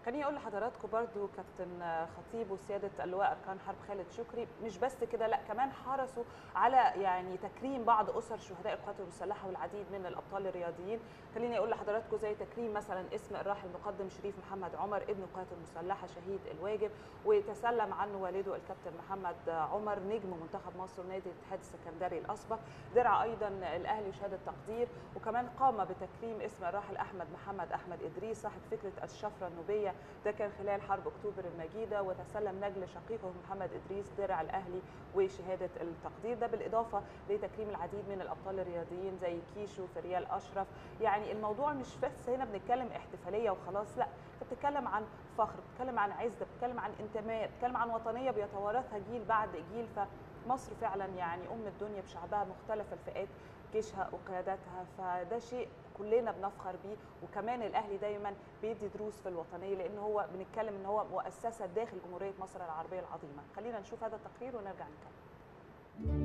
خليني اقول لحضراتكم برضو كابتن خطيب وسياده اللواء اركان حرب خالد شكري مش بس كده لا كمان حرصوا على يعني تكريم بعض اسر شهداء القوات المسلحه والعديد من الابطال الرياضيين خليني اقول لحضراتكم زي تكريم مثلا اسم الراحل المقدم شريف محمد عمر ابن القوات المسلحه شهيد الواجب وتسلم عنه والده الكابتن محمد عمر نجم منتخب مصر ونادي الاتحاد السكندري الاسبق درع ايضا الاهلي شهاده تقدير وكمان قام بتكريم اسم الراحل احمد محمد احمد ادريس صاحب فكره الشفره النوبيه ده كان خلال حرب اكتوبر المجيده وتسلم نجل شقيقه محمد ادريس درع الاهلي وشهاده التقدير ده بالاضافه لتكريم العديد من الابطال الرياضيين زي كيشو فريال اشرف يعني الموضوع مش بس هنا بنتكلم احتفاليه وخلاص لا انت بتتكلم عن فخر بتتكلم عن عزه بتتكلم عن انتماء بتتكلم عن وطنيه بيتوارثها جيل بعد جيل فمصر فعلا يعني ام الدنيا بشعبها مختلف الفئات جيشها وقياداتها فده شيء كلنا بنفخر بيه وكمان الاهلي دايما بيدي دروس في الوطنيه لان هو بنتكلم ان هو مؤسسه داخل جمهوريه مصر العربيه العظيمه خلينا نشوف هذا التقرير ونرجع نكمل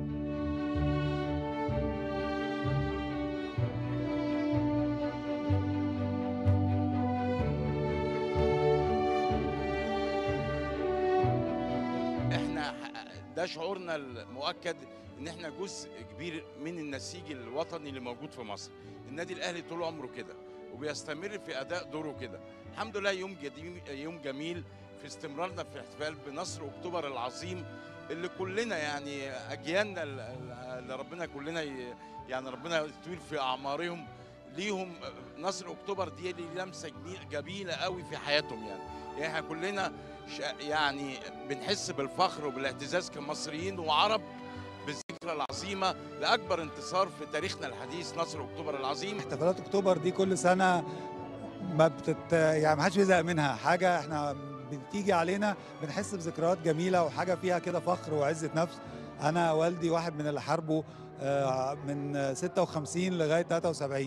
احنا ده شعورنا المؤكد ان احنا جزء كبير من النسيج الوطني اللي موجود في مصر النادي الاهلي طول عمره كده وبيستمر في اداء دوره كده الحمد لله يوم جديد يوم جميل في استمرارنا في احتفال بنصر اكتوبر العظيم اللي كلنا يعني اجيالنا اللي ربنا كلنا يعني ربنا يطول في اعمارهم ليهم نصر اكتوبر دي ليه لمسه جميله قوي في حياتهم يعني يعني احنا كلنا يعني بنحس بالفخر وبالاعتزاز كمصريين وعرب بالذكرى العظيمه لاكبر انتصار في تاريخنا الحديث نصر اكتوبر العظيم احتفالات اكتوبر دي كل سنه ما بتت يعني ما حدش بيزهق منها حاجه احنا بتيجي علينا بنحس بذكريات جميله وحاجه فيها كده فخر وعزه نفس انا والدي واحد من اللي حاربوا من 56 لغايه 73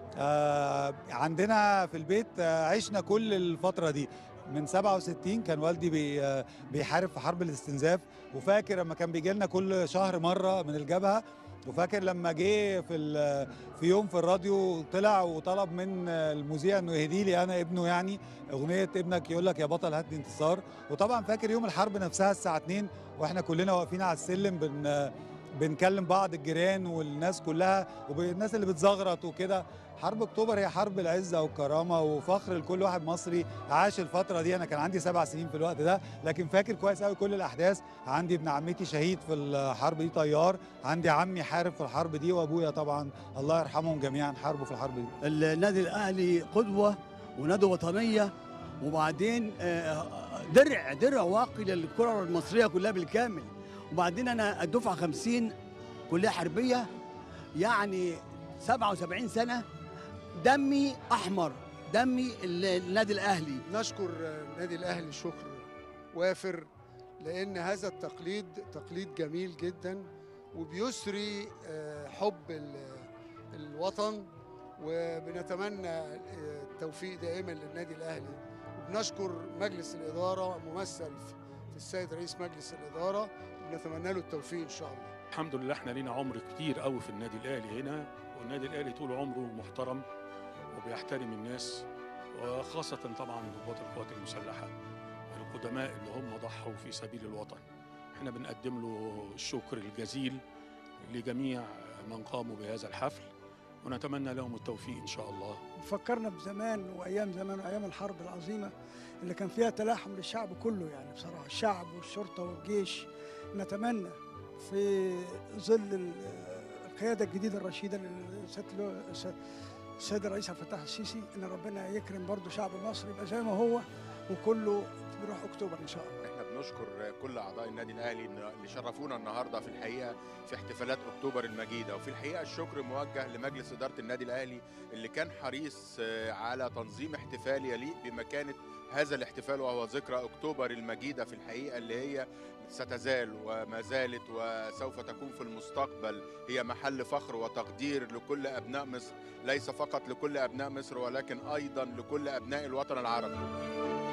عندنا في البيت عشنا كل الفتره دي من 67 كان والدي بي بيحارب في حرب الاستنزاف وفاكر لما كان بيجي لنا كل شهر مره من الجبهه وفاكر لما جه في في يوم في الراديو طلع وطلب من المذيع انه يهدي لي انا ابنه يعني اغنيه ابنك يقول لك يا بطل هات لي انتصار وطبعا فاكر يوم الحرب نفسها الساعه 2 واحنا كلنا واقفين على السلم بن بنكلم بعض الجيران والناس كلها والناس اللي بتزغرط وكده حرب اكتوبر هي حرب العزه والكرامه وفخر لكل واحد مصري عاش الفتره دي انا كان عندي سبع سنين في الوقت ده لكن فاكر كويس قوي كل الاحداث عندي ابن عمتي شهيد في الحرب دي طيار عندي عمي حارب في الحرب دي وابويا طبعا الله يرحمهم جميعا حاربوا في الحرب دي النادي الاهلي قدوه ونادي وطنيه وبعدين درع درع واقي للكره المصريه كلها بالكامل وبعدين انا الدفعه 50 كليه حربيه يعني 77 سنه دمي احمر دمي النادي الاهلي نشكر النادي الاهلي شكر وافر لان هذا التقليد تقليد جميل جدا وبيسري حب الوطن وبنتمنى التوفيق دائما للنادي الاهلي وبنشكر مجلس الاداره ممثل في السيد رئيس مجلس الاداره ونتمنى له التوفيق ان شاء الله الحمد لله احنا لينا عمر كتير قوي في النادي الاهلي هنا والنادي الاهلي طول عمره محترم وبيحترم الناس وخاصة طبعا ضباط القوات المسلحة القدماء اللي هم ضحوا في سبيل الوطن احنا بنقدم له الشكر الجزيل لجميع من قاموا بهذا الحفل ونتمنى لهم التوفيق ان شاء الله فكرنا بزمان وايام زمان وايام الحرب العظيمه اللي كان فيها تلاحم للشعب كله يعني بصراحه الشعب والشرطه والجيش نتمنى في ظل القياده الجديده الرشيده السيد الرئيس عبد الفتاح السيسي ان ربنا يكرم برضه شعب مصر يبقى زي ما هو وكله بيروح اكتوبر ان شاء الله. احنا بنشكر كل اعضاء النادي الاهلي اللي شرفونا النهارده في الحقيقه في احتفالات اكتوبر المجيده وفي الحقيقه الشكر موجه لمجلس اداره النادي الاهلي اللي كان حريص على تنظيم احتفال يليق بمكانه هذا الاحتفال وهو ذكرى اكتوبر المجيده في الحقيقه اللي هي ستزال وما زالت وسوف تكون في المستقبل هي محل فخر وتقدير لكل ابناء مصر ليس فقط لكل ابناء مصر ولكن ايضا لكل ابناء الوطن العربي